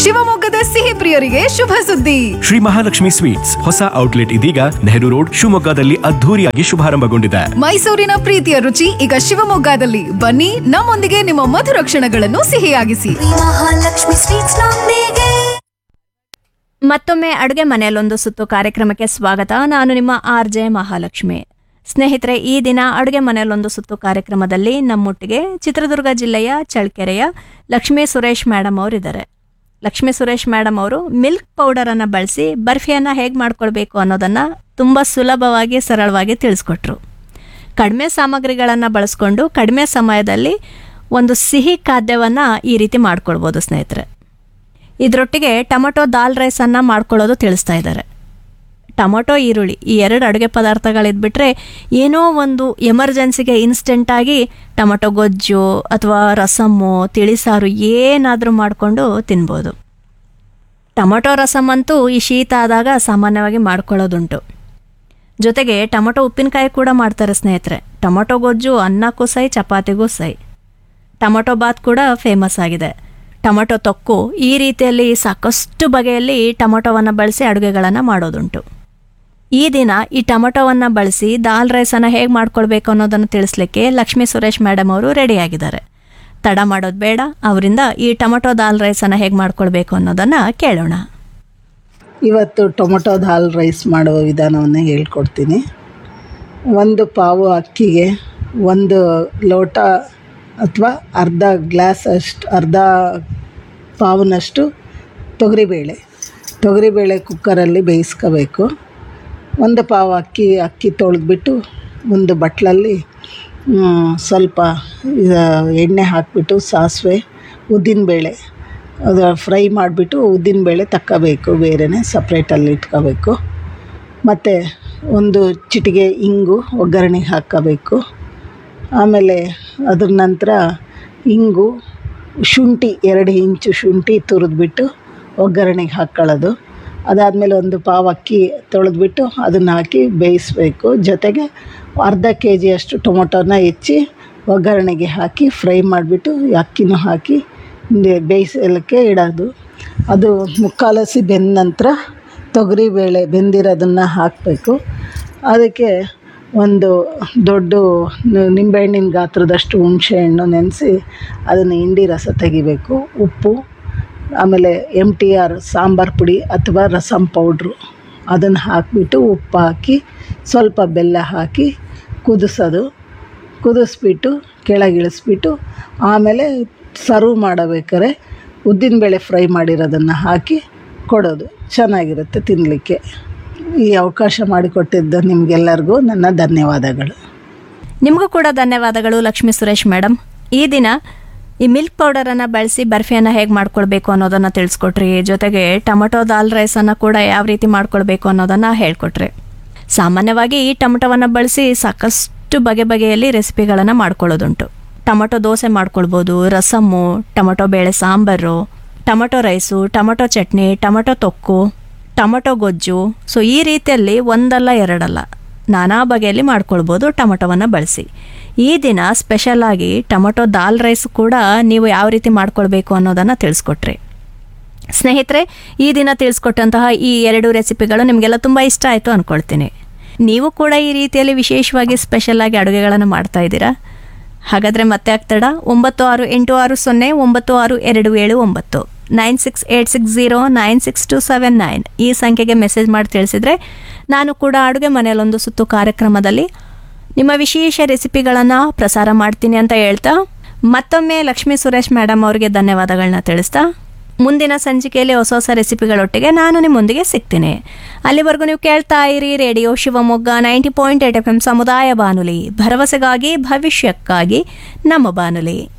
ಶಿವಮೊಗ್ಗದ ಸಿಹಿ ಪ್ರಿಯರಿಗೆ ಶುಭ ಸುದ್ದಿ ಶ್ರೀ ಮಹಾಲಕ್ಷ್ಮಿ ಸ್ವೀಟ್ಸ್ ಹೊಸ ಔಟ್ಲೆಟ್ ಇದೀಗ ನೆಹರು ರೋಡ್ ಶಿವಮೊಗ್ಗದಲ್ಲಿ ಅದ್ಧೂರಿಯಾಗಿ ಶುಭಾರಂಭಗೊಂಡಿದೆ ಮೈಸೂರಿನ ಪ್ರೀತಿಯ ರುಚಿ ಈಗ ಶಿವಮೊಗ್ಗದಲ್ಲಿ ಬನ್ನಿ ನಮ್ಮೊಂದಿಗೆ ನಿಮ್ಮ ಮಧುರ ಕ್ಷಣಗಳನ್ನು ಸಿಹಿಯಾಗಿಸಿ ಮಹಾಲಕ್ಷ್ಮಿ ಸ್ವೀಟ್ಸ್ ನೊಂದಿಗೆ ಮತ್ತೊಮ್ಮೆ ಅಡುಗೆ ಮನೆಯಲ್ಲೊಂದು ಸುತ್ತು ಕಾರ್ಯಕ್ರಮಕ್ಕೆ ಸ್ವಾಗತ ನಾನು ನಿಮ್ಮ ಆರ್ ಜೆ ಮಹಾಲಕ್ಷ್ಮಿ ಸ್ನೇಹಿತರೆ ಈ ದಿನ ಅಡುಗೆ ಮನೆಯಲ್ಲೊಂದು ಸುತ್ತು ಕಾರ್ಯಕ್ರಮದಲ್ಲಿ ನಮ್ಮೊಟ್ಟಿಗೆ ಚಿತ್ರದುರ್ಗ ಜಿಲ್ಲೆಯ ಚಳ್ಳಕೆರೆಯ ಲಕ್ಷ್ಮೀ ಸುರೇಶ್ ಮೇಡಮ್ ಅವರಿದ್ದಾರೆ ಲಕ್ಷ್ಮೀ ಸುರೇಶ್ ಮೇಡಮ್ ಅವರು ಮಿಲ್ಕ್ ಪೌಡರನ್ನು ಬಳಸಿ ಬರ್ಫಿಯನ್ನು ಹೇಗೆ ಮಾಡ್ಕೊಳ್ಬೇಕು ಅನ್ನೋದನ್ನು ತುಂಬ ಸುಲಭವಾಗಿ ಸರಳವಾಗಿ ತಿಳಿಸ್ಕೊಟ್ರು ಕಡಿಮೆ ಸಾಮಗ್ರಿಗಳನ್ನು ಬಳಸ್ಕೊಂಡು ಕಡಿಮೆ ಸಮಯದಲ್ಲಿ ಒಂದು ಸಿಹಿ ಖಾದ್ಯವನ್ನು ಈ ರೀತಿ ಮಾಡ್ಕೊಳ್ಬೋದು ಸ್ನೇಹಿತರೆ ಇದರೊಟ್ಟಿಗೆ ಟೊಮೊಟೊ ದಾಲ್ ರೈಸನ್ನು ಮಾಡ್ಕೊಳ್ಳೋದು ತಿಳಿಸ್ತಾ ಇದ್ದಾರೆ ಟೊಮೊಟೊ ಈರುಳ್ಳಿ ಈ ಎರಡು ಅಡುಗೆ ಪದಾರ್ಥಗಳಿದ್ಬಿಟ್ರೆ ಏನೋ ಒಂದು ಎಮರ್ಜೆನ್ಸಿಗೆ ಇನ್ಸ್ಟೆಂಟಾಗಿ ಟೊಮೊಟೊ ಗೊಜ್ಜು ಅಥವಾ ರಸಮ್ಮು ತಿಳಿಸಾರು ಏನಾದರೂ ಮಾಡಿಕೊಂಡು ತಿನ್ಬೋದು ಟೊಮೊಟೊ ರಸಮ್ ಅಂತೂ ಈ ಶೀತ ಆದಾಗ ಸಾಮಾನ್ಯವಾಗಿ ಮಾಡ್ಕೊಳ್ಳೋದುಂಟು ಜೊತೆಗೆ ಟೊಮೊಟೊ ಉಪ್ಪಿನಕಾಯಿ ಕೂಡ ಮಾಡ್ತಾರೆ ಸ್ನೇಹಿತರೆ ಟೊಮೊಟೊ ಗೊಜ್ಜು ಅನ್ನಕ್ಕೂ ಸೈ ಚಪಾತಿಗೂ ಸೈ ಟೊಮೊಟೊ ಬಾತ್ ಕೂಡ ಫೇಮಸ್ ಆಗಿದೆ ಟೊಮೊಟೊ ತೊಕ್ಕು ಈ ರೀತಿಯಲ್ಲಿ ಸಾಕಷ್ಟು ಬಗೆಯಲ್ಲಿ ಟೊಮೊಟೊವನ್ನು ಬಳಸಿ ಅಡುಗೆಗಳನ್ನು ಮಾಡೋದುಂಟು ಈ ದಿನ ಈ ಟೊಮೊಟೊವನ್ನು ಬಳಸಿ ದಾಲ್ ರೈಸನ್ನು ಹೇಗೆ ಮಾಡ್ಕೊಳ್ಬೇಕು ಅನ್ನೋದನ್ನು ತಿಳಿಸ್ಲಿಕ್ಕೆ ಲಕ್ಷ್ಮೀ ಸುರೇಶ್ ಮೇಡಮ್ ಅವರು ರೆಡಿಯಾಗಿದ್ದಾರೆ ತಡ ಮಾಡೋದು ಬೇಡ ಅವರಿಂದ ಈ ಟೊಮೊಟೊ ದಾಲ್ ರೈಸನ್ನು ಹೇಗೆ ಮಾಡ್ಕೊಳ್ಬೇಕು ಅನ್ನೋದನ್ನು ಕೇಳೋಣ ಇವತ್ತು ಟೊಮೊಟೊ ದಾಲ್ ರೈಸ್ ಮಾಡುವ ವಿಧಾನವನ್ನು ಹೇಳ್ಕೊಡ್ತೀನಿ ಒಂದು ಪಾವು ಅಕ್ಕಿಗೆ ಒಂದು ಲೋಟ ಅಥವಾ ಅರ್ಧ ಗ್ಲಾಸ್ ಅಷ್ಟು ಅರ್ಧ ಪಾವಿನಷ್ಟು ತೊಗರಿಬೇಳೆ ತೊಗರಿಬೇಳೆ ಕುಕ್ಕರಲ್ಲಿ ಬೇಯಿಸ್ಕೋಬೇಕು ಒಂದು ಪಾವು ಅಕ್ಕಿ ಅಕ್ಕಿ ತೊಳೆದ್ಬಿಟ್ಟು ಒಂದು ಬಟ್ಲಲ್ಲಿ ಮ್, ಸ್ವಲ್ಪ ಆ, ಎಣ್ಣೆ ಹಾಕಿಬಿಟ್ಟು ಸಾಸಿವೆ ಉದ್ದಿನಬೇಳೆ ಅದು ಫ್ರೈ ಮಾಡಿಬಿಟ್ಟು ಉದ್ದಿನಬೇಳೆ ತಕ್ಕೋಬೇಕು ಬೇರೆಯೇ ಸಪ್ರೇಟಲ್ಲಿ ಇಟ್ಕೋಬೇಕು ಮತ್ತು ಒಂದು ಚಿಟಿಗೆ ಇಂಗು ಒಗ್ಗರಣೆಗೆ ಹಾಕ್ಕೋಬೇಕು ಆಮೇಲೆ ಅದ್ರ ನಂತರ ಇಂಗು ಶುಂಠಿ ಎರಡು ಇಂಚು ಶುಂಠಿ ತುರಿದ್ಬಿಟ್ಟು ಒಗ್ಗರಣೆಗೆ ಹಾಕ್ಕೊಳ್ಳೋದು ಅದಾದಮೇಲೆ ಒಂದು ಪಾವು ಅಕ್ಕಿ ತೊಳೆದ್ಬಿಟ್ಟು ಅದನ್ನು ಹಾಕಿ ಬೇಯಿಸಬೇಕು ಜೊತೆಗೆ ಅರ್ಧ ಕೆ ಜಿಯಷ್ಟು ಟೊಮೊಟೊನ ಹೆಚ್ಚಿ ಒಗ್ಗರಣೆಗೆ ಹಾಕಿ ಫ್ರೈ ಮಾಡಿಬಿಟ್ಟು ಅಕ್ಕಿನೂ ಹಾಕಿ ನೆ- ಬೇಯಿಸಲಿಕ್ಕೆ ಇಡೋದು ಅದು ಮುಕ್ಕಾಲಸಿ ಬೆಂದ ನಂತರ ತೊಗರಿಬೇಳೆ ಬೆಂದಿರೋದನ್ನು ಹಾಕಬೇಕು ಅದಕ್ಕೆ ಒಂದು ದೊಡ್ಡ ನ- ನಿಂಬೆಹಣ್ಣಿನ ಗಾತ್ರದಷ್ಟು ಹುಣಸೆಹಣ್ಣು ನೆನೆಸಿ ಅದನ್ನು ಹಿಂಡಿ ರಸ ತೆಗಿಬೇಕು ಉಪ್ಪು ಆಮೇಲೆ ಎಮ್ ಟಿ ಆರ್ ಸಾಂಬಾರು ಪುಡಿ ಅಥವಾ ರಸಮ್ ಪೌಡ್ರು ಅದನ್ನು ಹಾಕಿಬಿಟ್ಟು ಉಪ್ಪು ಹಾಕಿ ಸ್ವಲ್ಪ ಬೆಲ್ಲ ಹಾಕಿ ಕುದಿಸೋದು ಕುದಿಸ್ಬಿಟ್ಟು ಕೆಳಗಿಳಿಸ್ಬಿಟ್ಟು ಆಮೇಲೆ ಸರ್ವ್ ಮಾಡಬೇಕಾದ್ರೆ ಉದ್ದಿನಬೇಳೆ ಫ್ರೈ ಮಾಡಿರೋದನ್ನು ಹಾಕಿ ಕೊಡೋದು ಚೆನ್ನಾಗಿರುತ್ತೆ ತಿನ್ನಲಿಕ್ಕೆ ಈ ಅವಕಾಶ ಮಾಡಿಕೊಟ್ಟಿದ್ದ ನಿಮಗೆಲ್ಲರಿಗೂ ನನ್ನ ಧನ್ಯವಾದಗಳು ನಿಮಗೂ ಕೂಡ ಧನ್ಯವಾದಗಳು ಲಕ್ಷ್ಮೀ ಸುರೇಶ್ ಮೇಡಮ್ ಈ ದಿನ ಈ ಮಿಲ್ಕ್ ಪೌಡರನ್ನು ಬಳಸಿ ಬರ್ಫಿಯನ್ನು ಹೇಗೆ ಮಾಡ್ಕೊಳ್ಬೇಕು ಅನ್ನೋದನ್ನು ತಿಳಿಸ್ಕೊಟ್ರಿ ಜೊತೆಗೆ ಟೊಮೊಟೊ ದಾಲ್ ರೈಸನ್ನು ಕೂಡ ಯಾವ ರೀತಿ ಮಾಡ್ಕೊಳ್ಬೇಕು ಅನ್ನೋದನ್ನು ಹೇಳ್ಕೊಟ್ರಿ ಸಾಮಾನ್ಯವಾಗಿ ಈ ಟೊಮೊಟೊವನ್ನು ಬಳಸಿ ಸಾಕಷ್ಟು ಬಗೆ ಬಗೆಯಲ್ಲಿ ರೆಸಿಪಿಗಳನ್ನು ಮಾಡ್ಕೊಳ್ಳೋದುಂಟು ಟೊಮೊಟೊ ದೋಸೆ ಮಾಡ್ಕೊಳ್ಬೋದು ರಸಮ್ಮು ಟೊಮೊಟೊ ಬೇಳೆ sambar tomato rice tomato chutney tomato ತೊಕ್ಕು ಟೊಮೊಟೊ ಗೊಜ್ಜು ಸೊ ಈ ರೀತಿಯಲ್ಲಿ ಒಂದಲ್ಲ ಎರಡಲ್ಲ ನಾನಾ ಬಗೆಯಲ್ಲಿ ಮಾಡ್ಕೊಳ್ಬೋದು ಟೊಮೊಟೊವನ್ನು ಬಳಸಿ ಈ ದಿನ ಸ್ಪೆಷಲಾಗಿ ಟೊಮೊಟೊ ದಾಲ್ ರೈಸ್ ಕೂಡ ನೀವು ಯಾವ ರೀತಿ ಮಾಡ್ಕೊಳ್ಬೇಕು ಅನ್ನೋದನ್ನು ತಿಳಿಸ್ಕೊಟ್ರಿ ಸ್ನೇಹಿತರೆ ಈ ದಿನ ತಿಳಿಸ್ಕೊಟ್ಟಂತಹ ಈ ಎರಡು ರೆಸಿಪಿಗಳು ನಿಮಗೆಲ್ಲ ತುಂಬ ಇಷ್ಟ ಆಯಿತು ಅಂದ್ಕೊಳ್ತೀನಿ ನೀವು ಕೂಡ ಈ ರೀತಿಯಲ್ಲಿ ವಿಶೇಷವಾಗಿ ಸ್ಪೆಷಲಾಗಿ ಅಡುಗೆಗಳನ್ನು ಮಾಡ್ತಾ ಇದ್ದೀರಾ ಹಾಗಾದರೆ ಮತ್ತೆ ಆಗ್ತಡ ಒಂಬತ್ತು ಆರು ಎಂಟು ಆರು ಸೊನ್ನೆ ಒಂಬತ್ತು ಆರು ಎರಡು ಏಳು ಒಂಬತ್ತು nine six eight six zero nine six two seven nine ಈ ಸಂಖ್ಯೆಗೆ ಮೆಸೇಜ್ ಮಾಡಿ ತಿಳಿಸಿದರೆ ನಾನು ಕೂಡ ಅಡುಗೆ ಮನೆಯಲ್ಲೊಂದು ಸುತ್ತು ಕಾರ್ಯಕ್ರಮದಲ್ಲಿ ನಿಮ್ಮ ವಿಶೇಷ ರೆಸಿಪಿಗಳನ್ನು ಪ್ರಸಾರ ಮಾಡ್ತೀನಿ ಅಂತ ಹೇಳ್ತಾ ಮತ್ತೊಮ್ಮೆ ಲಕ್ಷ್ಮೀ ಸುರೇಶ್ ಮೇಡಮ್ ಅವರಿಗೆ ಧನ್ಯವಾದಗಳನ್ನ ತಿಳಿಸ್ತಾ ಮುಂದಿನ ಸಂಚಿಕೆಯಲ್ಲಿ ಹೊಸ ಹೊಸ ರೆಸಿಪಿಗಳೊಟ್ಟಿಗೆ ನಾನು ನಿಮ್ಮೊಂದಿಗೆ ಸಿಗ್ತೀನಿ ಅಲ್ಲಿವರೆಗೂ ನೀವು ಕೇಳ್ತಾ ಇರಿ radio Shivamogga ninety point eight F M ಸಮುದಾಯ ಬಾನುಲಿ ಭರವಸೆಗಾಗಿ ಭವಿಷ್ಯಕ್ಕಾಗಿ ನಮ್ಮ ಬಾನುಲಿ